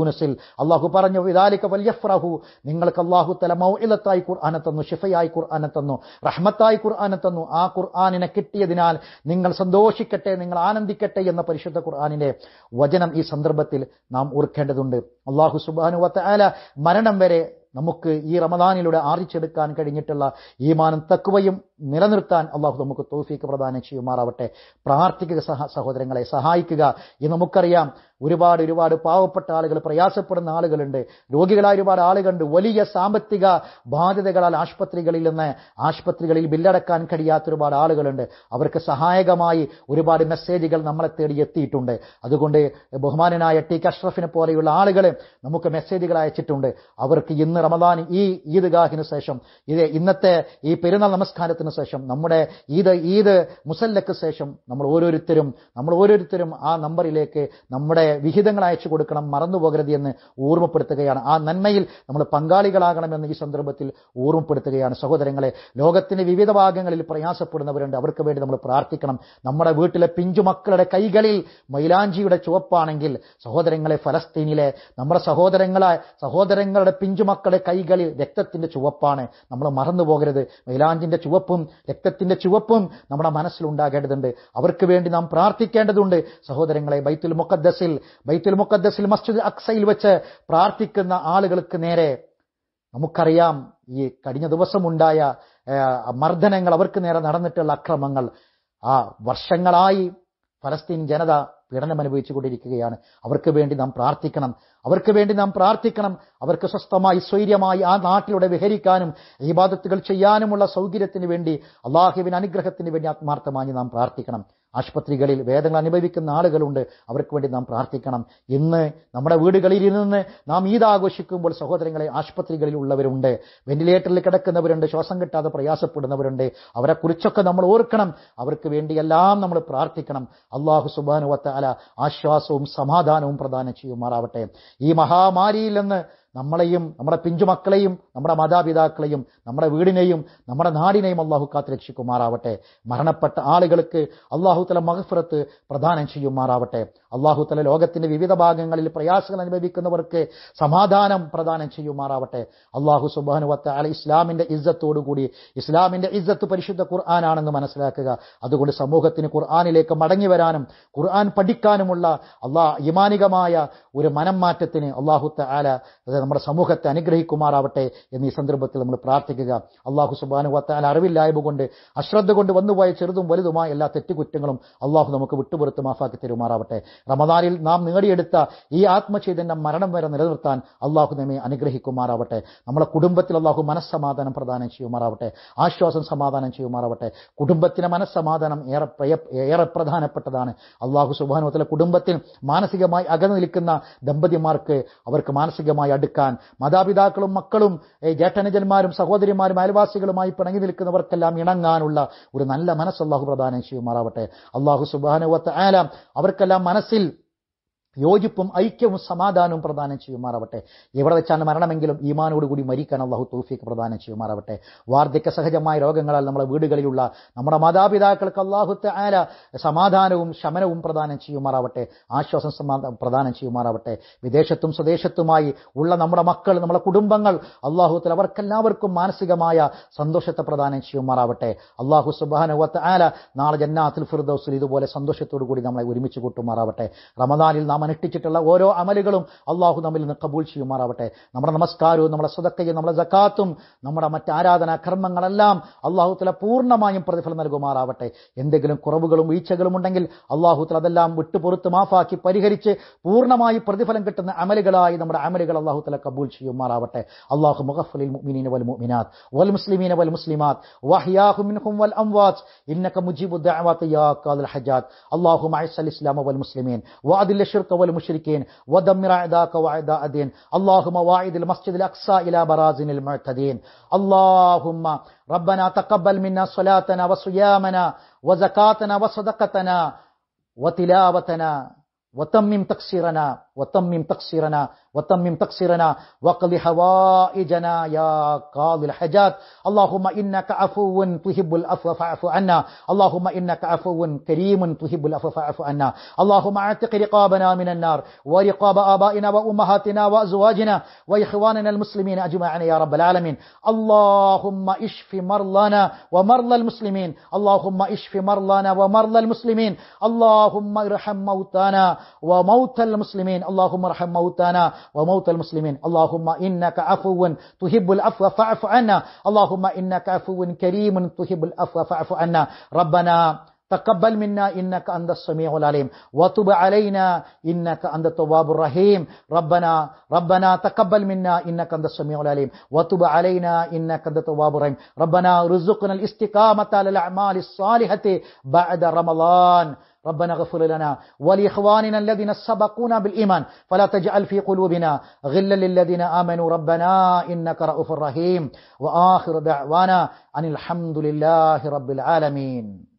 B: യൂനുസിൽ അള്ളാഹു പറഞ്ഞു വിദാലിക വല്യഫ്രഹു നിങ്ങൾക്ക് അള്ളാഹു തല മൗഇലത്തായി ഖുർആനെ തന്നു ഷിഫയായി ഖുർആനെ തന്നു റഹ്മത്തായി ഖുർആനെ തന്നു ആ ഖുർആനിനെ കിട്ടിയതിനാൽ നിങ്ങൾ സന്തോഷിക്കട്ടെ നിങ്ങൾ ആനന്ദിക്കട്ടെ എന്ന പരിശുദ്ധ ഖുർആനിന്റെ വചനം ഈ സന്ദർഭത്തിൽ നാം ഓർക്കേണ്ടതുണ്ട് അള്ളാഹു സുബാനു വത്തആല മരണം വരെ നമുക്ക് ഈ റമദാനിലൂടെ ആർജിച്ചെടുക്കാൻ കഴിഞ്ഞിട്ടുള്ള ഈമാനും തക്കുവയും നിലനിർത്താൻ അള്ളാഹു നമുക്ക് തോഫീക്ക് പ്രദാനം ചെയ്യുമാറാവട്ടെ പ്രാർത്ഥിക്കുക സഹ സഹോദരങ്ങളെ സഹായിക്കുക എന്ന് നമുക്കറിയാം ഒരുപാട് ഒരുപാട് പാവപ്പെട്ട ആളുകൾ പ്രയാസപ്പെടുന്ന ആളുകളുണ്ട് രോഗികളായ ഒരുപാട് ആളുകളുണ്ട് വലിയ സാമ്പത്തിക ബാധ്യതകളാൽ ആശുപത്രികളിൽ നിന്ന് ആശുപത്രികളിൽ ബില്ലടക്കാൻ കഴിയാത്ത ഒരുപാട് ആളുകളുണ്ട് അവർക്ക് സഹായകമായി ഒരുപാട് മെസ്സേജുകൾ നമ്മളെ തേടി എത്തിയിട്ടുണ്ട് അതുകൊണ്ട് ബഹുമാനനായ ടി അഷ്റഫിനെ പോലെയുള്ള ആളുകൾ നമുക്ക് മെസ്സേജുകൾ അയച്ചിട്ടുണ്ട് അവർക്ക് ഇന്ന് റമദാൻ ഈ ഈദ്ഗാഹിന് ശേഷം ഇത് ഇന്നത്തെ ഈ പെരുന്നാൾ നമസ്കാരത്തിന് ശേഷം നമ്മുടെ ഈദ് ഈദ് മുസല്ലക്ക് ശേഷം നമ്മൾ ഓരോരുത്തരും നമ്മൾ ഓരോരുത്തരും ആ നമ്പറിലേക്ക് നമ്മുടെ വിഹിതങ്ങൾ അയച്ചു കൊടുക്കണം മറന്നു പോകരുത് എന്ന് ഓർമ്മപ്പെടുത്തുകയാണ് ആ നന്മയിൽ നമ്മൾ പങ്കാളികളാകണമെന്ന് ഈ സന്ദർഭത്തിൽ ഓർമ്മപ്പെടുത്തുകയാണ് സഹോദരങ്ങളെ ലോകത്തിന്റെ വിവിധ ഭാഗങ്ങളിൽ പ്രയാസപ്പെടുന്നവരുണ്ട് അവർക്ക് വേണ്ടി നമ്മൾ പ്രാർത്ഥിക്കണം നമ്മുടെ വീട്ടിലെ പിഞ്ചുമക്കളുടെ കൈകളിൽ മൈലാഞ്ചിയുടെ ചുവപ്പാണെങ്കിൽ സഹോദരങ്ങളെ ഫലസ്തീനിലെ നമ്മുടെ സഹോദരങ്ങളെ സഹോദരങ്ങളുടെ പിഞ്ചുമക്കളുടെ കൈകളിൽ രക്തത്തിന്റെ ചുവപ്പാണ് നമ്മൾ മറന്നു പോകരുത് മൈലാഞ്ചിന്റെ ചുവപ്പും രക്തത്തിന്റെ ചുവപ്പും നമ്മുടെ മനസ്സിലുണ്ടാകേണ്ടതുണ്ട് അവർക്ക് വേണ്ടി നാം പ്രാർത്ഥിക്കേണ്ടതുണ്ട് സഹോദരങ്ങളെ ബൈത്തുൽ മുഖദ്ദസിൽ ബൈത്തുൽ മുഖദ്ദസിൽ മസ്ജിദ് അക്സയിൽ വെച്ച് പ്രാർത്ഥിക്കുന്ന ആളുകൾക്ക് നേരെ നമുക്കറിയാം ഈ കഴിഞ്ഞ ദിവസമുണ്ടായ മർദ്ദനങ്ങൾ അവർക്ക് നേരെ നടന്നിട്ടുള്ള അക്രമങ്ങൾ ആ വർഷങ്ങളായി ഫലസ്തീൻ ജനത പീഡനം അനുഭവിച്ചു കൊണ്ടിരിക്കുകയാണ് അവർക്ക് വേണ്ടി നാം പ്രാർത്ഥിക്കണം അവർക്ക് വേണ്ടി നാം പ്രാർത്ഥിക്കണം അവർക്ക് സ്വസ്ഥമായി സ്വൈര്യമായി ആ നാട്ടിലൂടെ വിഹരിക്കാനും ഇബാദത്തുകൾ ചെയ്യാനുമുള്ള സൗകര്യത്തിന് വേണ്ടി അള്ളാഹുവിൻ അനുഗ്രഹത്തിന് വേണ്ടി ആത്മാർത്ഥമായി നാം പ്രാർത്ഥിക്കണം ആശുപത്രികളിൽ വേദങ്ങൾ അനുഭവിക്കുന്ന ആളുകളുണ്ട് അവർക്ക് വേണ്ടി നാം പ്രാർത്ഥിക്കണം ഇന്ന് നമ്മുടെ വീടുകളിൽ ഇരുന്ന് നാം ഈദ് ആഘോഷിക്കുമ്പോൾ സഹോദരങ്ങളെ ആശുപത്രികളിൽ ഉള്ളവരുണ്ട് വെന്റിലേറ്ററിൽ കിടക്കുന്നവരുണ്ട് ശ്വാസം കിട്ടാതെ പ്രയാസപ്പെടുന്നവരുണ്ട് അവരെ കുറിച്ചൊക്കെ നമ്മൾ ഓർക്കണം അവർക്ക് വേണ്ടിയെല്ലാം നമ്മൾ പ്രാർത്ഥിക്കണം അള്ളാഹു സുബാനുവത്ത അല ആശ്വാസവും സമാധാനവും പ്രദാനം ചെയ്യുമാറാവട്ടെ ഈ മഹാമാരിയിൽ നിന്ന് നമ്മളെയും നമ്മുടെ പിഞ്ചുമക്കളെയും നമ്മുടെ മാതാപിതാക്കളെയും നമ്മുടെ വീടിനെയും നമ്മുടെ നാടിനെയും അള്ളാഹു കാത്ത് രക്ഷിക്കുമാറാവട്ടെ മരണപ്പെട്ട ആളുകൾക്ക് അള്ളാഹു തല മഹഫറത്ത് പ്രദാനം ചെയ്യുമാറാവട്ടെ അള്ളാഹു തല ലോകത്തിന്റെ വിവിധ ഭാഗങ്ങളിൽ പ്രയാസങ്ങൾ അനുഭവിക്കുന്നവർക്ക് സമാധാനം പ്രദാനം ചെയ്യുമാറാവട്ടെ അള്ളാഹു സുബാനുവത്ത അല ഇസ്ലാമിന്റെ ഇജ്ജത്തോടുകൂടി ഇസ്ലാമിന്റെ ഇജ്ജത്ത് പരിശുദ്ധ ഖുർആാനാണെന്ന് മനസ്സിലാക്കുക അതുകൊണ്ട് സമൂഹത്തിന് ഖുർആാനിലേക്ക് മടങ്ങി വരാനും ഖുർആൻ പഠിക്കാനുമുള്ള അള്ളാഹ് ഇമാനികമായ ഒരു മനം മാറ്റത്തിന് അള്ളാഹു ആല നമ്മുടെ സമൂഹത്തെ അനുഗ്രഹിക്കുമാറാവട്ടെ എന്നീ സന്ദർഭത്തിൽ നമ്മൾ പ്രാർത്ഥിക്കുക അള്ളാഹു സുബാനു വത്താൽ അറിവില്ലായ്മ കൊണ്ട് അശ്രദ്ധ കൊണ്ട് വന്നുപോയ ചെറുതും വലുതുമായ എല്ലാ തെറ്റുകുറ്റങ്ങളും അള്ളാഹു നമുക്ക് വിട്ടുപുറത്ത് മാഫാക്കി തരുമാറാവട്ടെ റമദാനിൽ നാം നേടിയെടുത്ത ഈ ആത്മചൈതന്യം മരണം വരെ നിലനിർത്താൻ അള്ളാഹു നമ്മെ അനുഗ്രഹിക്കുമാറാവട്ടെ നമ്മുടെ കുടുംബത്തിൽ അള്ളാഹു മനസ്സമാധാനം പ്രദാനം ചെയ്യുമാറാവട്ടെ ആശ്വാസം സമാധാനം ചെയ്യുമാറാവട്ടെ കുടുംബത്തിന് മനസ്സമാധാനം ഏറെ ഏറെ പ്രധാനപ്പെട്ടതാണ് അള്ളാഹു സുബാനുവത്തിലെ കുടുംബത്തിൽ മാനസികമായി അകന്നു നിൽക്കുന്ന ദമ്പതിമാർക്ക് അവർക്ക് മാനസികമായി അടുക്കാൻ മാതാപിതാക്കളും മക്കളും ജേഷ്ഠനുജന്മാരും സഹോദരിമാരും അയൽവാസികളുമായി പിണങ്ങി നിൽക്കുന്നവർക്കെല്ലാം ഇണങ്ങാനുള്ള ഒരു നല്ല മനസ്സ് അള്ളാഹു പ്രദാനം ചെയ്യുമാറാവട്ടെ അള്ളാഹു സുബാനുവത്ത് ആലാം അവർക്കെല്ലാം മനസ്സിൽ യോജിപ്പും ഐക്യവും സമാധാനവും പ്രദാനം ചെയ്യുമാറാവട്ടെ എവിടെ വെച്ചാണ് മരണമെങ്കിലും ഈമാനോടുകൂടി മരിക്കാൻ അള്ളാഹു തൗഫീക്ക് പ്രദാനം ചെയ്യുമാറാവട്ടെ വാർദ്ധക്യ സഹജമായ രോഗങ്ങളാൽ നമ്മുടെ വീടുകളിലുള്ള നമ്മുടെ മാതാപിതാക്കൾക്ക് അള്ളാഹുത്തെ ആല സമാധാനവും ശമനവും പ്രദാനം ചെയ്യുമാറാവട്ടെ ആശ്വാസം സമാധാനം പ്രദാനം ചെയ്യുമാറാവട്ടെ വിദേശത്തും സ്വദേശത്തുമായി ഉള്ള നമ്മുടെ മക്കൾ നമ്മുടെ കുടുംബങ്ങൾ അള്ളാഹുത്തിൽ അവർക്കെല്ലാവർക്കും മാനസികമായ സന്തോഷത്തെ പ്രദാനം ചെയ്യുമാറാവട്ടെ അള്ളാഹു സുബാനുവത്ത് ആല നാളെ ജന്നാത്തിൽ ഫിർദൌസിൽ ഇതുപോലെ സന്തോഷത്തോടു കൂടി നമ്മളെ ഒരുമിച്ച് കൂട്ടുമാറാവട്ടെ റമദാനിൽ നാം അനുഷ്ഠിച്ചിട്ടുള്ള ഓരോ അമലുകളും അള്ളാഹു നമ്മിൽ നിന്ന് കബൂൽ ചെയ്യുമാറാവട്ടെ നമ്മുടെ നമസ്കാരവും നമ്മുടെ സ്വതക്കയും നമ്മുടെ ജക്കാത്തും നമ്മുടെ മറ്റ് ആരാധനാ കർമ്മങ്ങളെല്ലാം അള്ളാഹു തല പൂർണ്ണമായും പ്രതിഫലം നൽകുമാറാവട്ടെ എന്തെങ്കിലും കുറവുകളും വീഴ്ചകളും ഉണ്ടെങ്കിൽ അള്ളാഹു തല അതെല്ലാം വിട്ടുപുറത്ത് മാഫാക്കി പരിഹരിച്ച് പൂർണ്ണമായി പ്രതിഫലം കിട്ടുന്ന അമലുകളായി നമ്മുടെ അമലുകൾ അള്ളാഹു തല കബൂൽ ചെയ്യുമാറാവട്ടെ അള്ളാഹു മുഖഫലിൽ മുഅ്മിനീന വൽ മുഅ്മിനാത്ത് വൽ മുസ്ലിമീന വൽ മുസ്ലിമാത്ത് വഹ്യാഹു മിൻഹും വൽ അംവാത്ത് ഇന്നക മുജീബു ദഅവാത്ത് യാ ഖാദിൽ ഹജ്ജാത്ത് اللهم اعز الاسلام والمسلمين واذل الشرك والمشركين ودمر اعداءك واعداء الدين اللهم واعد المسجد الاقصى الى برازن المعتدين اللهم ربنا تقبل منا صلاتنا وصيامنا وزكاتنا وصدقتنا وتلاوتنا وتمم تقصيرنا وتمم تقصيرنا وتمم تقصيرنا وقض حوائجنا يا قاضي الحاجات اللهم إنك عفو تحب العفو فاعف عنا اللهم إنك عفو كريم تحب العفو فاعف عنا اللهم اعتق رقابنا من النار ورقاب آبائنا وأمهاتنا وأزواجنا وإخواننا المسلمين أجمعين يا رب العالمين اللهم اشف مرضانا ومرضى المسلمين اللهم اشف مرضانا ومرضى المسلمين اللهم ارحم موتانا وموتى المسلمين اللهم ارحم موتانا وموتى المسلمين اللهم إنك عفو تحب العفو فاعف عنا اللهم إنك عفو كريم تحب العفو فاعف عنا ربنا تقبل منا إنك أنت السميع العليم وتب علينا إنك أنت التواب الرحيم ربنا ربنا تقبل منا إنك أنت السميع العليم وتب علينا إنك أنت التواب الرحيم ربنا رزقنا الاستقامة على الأعمال الصالحة بعد رمضان ربنا اغفر لنا ولإخواننا الذين سبقونا بالإيمان فلا تجعل في قلوبنا غلا للذين آمنوا ربنا إنك رؤوف رحيم وآخر دعوانا أن الحمد لله رب العالمين